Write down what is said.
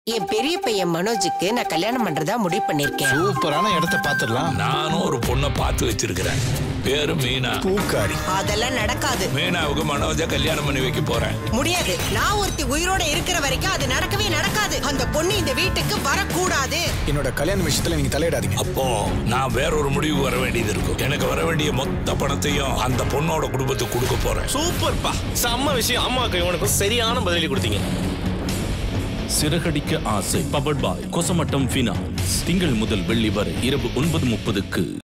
என் பெரிய பையன் மனோஜுக்கு நான் கல்யாணம் பண்றதா முடிவு பண்ணிருக்கேன் சூப்பரான இடத்த பாத்துடலாம் நானும் ஒரு பொண்ணை பார்த்து வச்சிருக்கிறேன் பேரு மீனா பூக்காரி அதெல்லாம் நடக்காது மீனாவுக்கு மனோஜ கல்யாணம் பண்ணி வைக்க போறேன் முடியாது நான் ஒருத்தி உயிரோட இருக்கிற வரைக்கும் அது நடக்கவே நடக்காது அந்த பொண்ணு இந்த வீட்டுக்கு வரக்கூடாது என்னோட கல்யாண விஷயத்துல நீங்க தலையிடாதீங்க அப்போ நான் வேற ஒரு முடிவு வர வேண்டியது இருக்கும் எனக்கு வர வேண்டிய மொத்த பணத்தையும் அந்த பொண்ணோட குடும்பத்துக்கு கொடுக்க போறேன் சூப்பர்ப்பா செம்ம விஷயம் அம்மாவுக்கு இவனுக்கும் சரியான பதிலடி கொடுத்தீங்க சிறகடிக்க ஆசை பவர்ட் பாய் கொசமட்டம் ஃபினான்ஸ் திங்கள் முதல் வெள்ளி வரை இரவு ஒன்பது முப்பதுக்கு